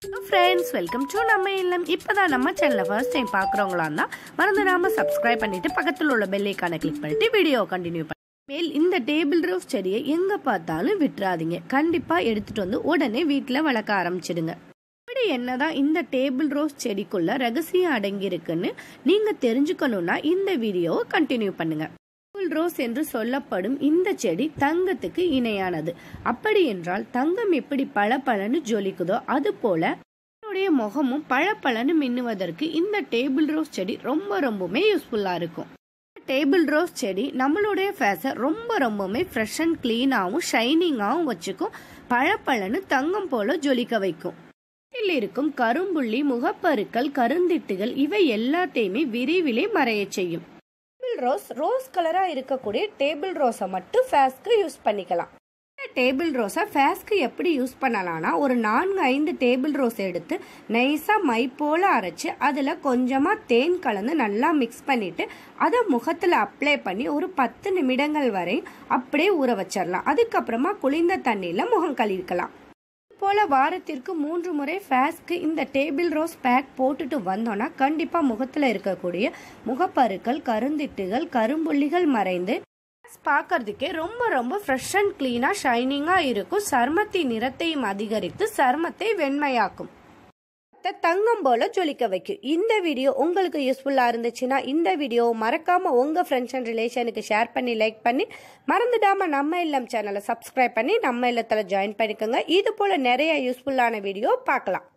friends welcome to நம்ம இல்லம் இப்போதான் நம்ம சேனலை ஃபர்ஸ்ட் டைம் பார்க்குறவங்களா இருந்தால் மறந்துடாம சப்ஸ்கிரைப் பண்ணிட்டு பக்கத்தில் உள்ள பெல் ஐக்கானை கிளிக் பண்ணிட்டு வீடியோ கண்டினியூ பண்ணி மேல் இந்த டேபிள் ரோஸ் செடியை எங்கே பார்த்தாலும் விட்டுறாதீங்க கண்டிப்பாக எடுத்துட்டு வந்து உடனே வீட்டில் வளர்க்க ஆரம்பிச்சிடுங்க இப்படி என்னதான் இந்த டேபிள் ரோஸ் செடிக்குள்ள ரகசியம் அடங்கி இருக்குன்னு நீங்க தெரிஞ்சுக்கணும்னா இந்த வீடியோவை கண்டினியூ பண்ணுங்க டேபிள் ரோஸ் என்று சொல்லப்படும் இந்த செடி தங்கத்துக்கு இணையானது அப்படி என்றால் தங்கம் எப்படி பளபளன்னு ஜொலிக்குதோ அது போல என்னுடைய முகமும் பளபளன்னு மின்னுவதற்கு இந்த டேபிள் ரோஸ் செடி ரொம்ப ரொம்பவுமே யூஸ்ஃபுல்லா இருக்கும் டேபிள் ரோஸ் செடி நம்மளுடைய ஃபேஸை ரொம்ப ரொம்பவுமே ஃப்ரெஷ் அண்ட் க்ளீனாகவும் ஷைனிங்காகவும் வச்சுக்கும் பளபளன்னு தங்கம் போல ஜொலிக்க வைக்கும் வீட்டில் இருக்கும் கரும்புள்ளி முகப்பருக்கள் கருந்திட்டுகள் இவை எல்லாத்தையுமே விரைவிலே மறையச் செய்யும் டேபிள் ரோஸ் ரோஸ் கலரா இருக்கக்கூடிய டேபிள் ரோஸை மட்டும் ஃபேஸ்க்கு யூஸ் பண்ணிக்கலாம் இந்த டேபிள் ரோஸை ஃபேஸ்க்கு எப்படி யூஸ் பண்ணலாம்னா ஒரு நான்கு ஐந்து டேபிள் ரோஸ் எடுத்து நைஸாக மை போல அரைச்சு அதில் கொஞ்சமாக தேன் கலந்து நல்லா மிக்ஸ் பண்ணிட்டு அதை முகத்தில் அப்ளை பண்ணி ஒரு பத்து நிமிடங்கள் வரை அப்படியே ஊற வச்சிடலாம் அதுக்கப்புறமா குளிர்ந்த தண்ணியில் முகம் கழுவிக்கலாம் போல வாரத்திற்கு மூன்று முறை ஃபேஸ்க்கு இந்த டேபிள் ரோஸ் பேக் போட்டுட்டு வந்தோம்னா கண்டிப்பாக முகத்தில் இருக்கக்கூடிய முகப்பருக்கள் கருந்திட்டுகள் கரும்புள்ளிகள் மறைந்து பார்க்கறதுக்கே ரொம்ப ரொம்ப ஃப்ரெஷ் அண்ட் க்ளீனாக ஷைனிங்காக இருக்கும் சருமத்தின் நிறத்தையும் அதிகரித்து சருமத்தை வெண்மையாக்கும் தங்கம் போல ஜொலிக்க வைக்கும் இந்த வீடியோ உங்களுக்கு யூஸ்ஃபுல்லாக இருந்துச்சுன்னா இந்த வீடியோ மறக்காம உங்க ஃப்ரெண்ட்ஸ் அண்ட் ரிலேஷனுக்கு ஷேர் பண்ணி லைக் பண்ணி மறந்துடாம நம்ம இல்லம் சேனலை சப்ஸ்கிரைப் பண்ணி நம்ம இல்லத்தில் ஜாயின் பண்ணிக்கோங்க இது போல நிறைய யூஸ்ஃபுல்லான வீடியோ பார்க்கலாம்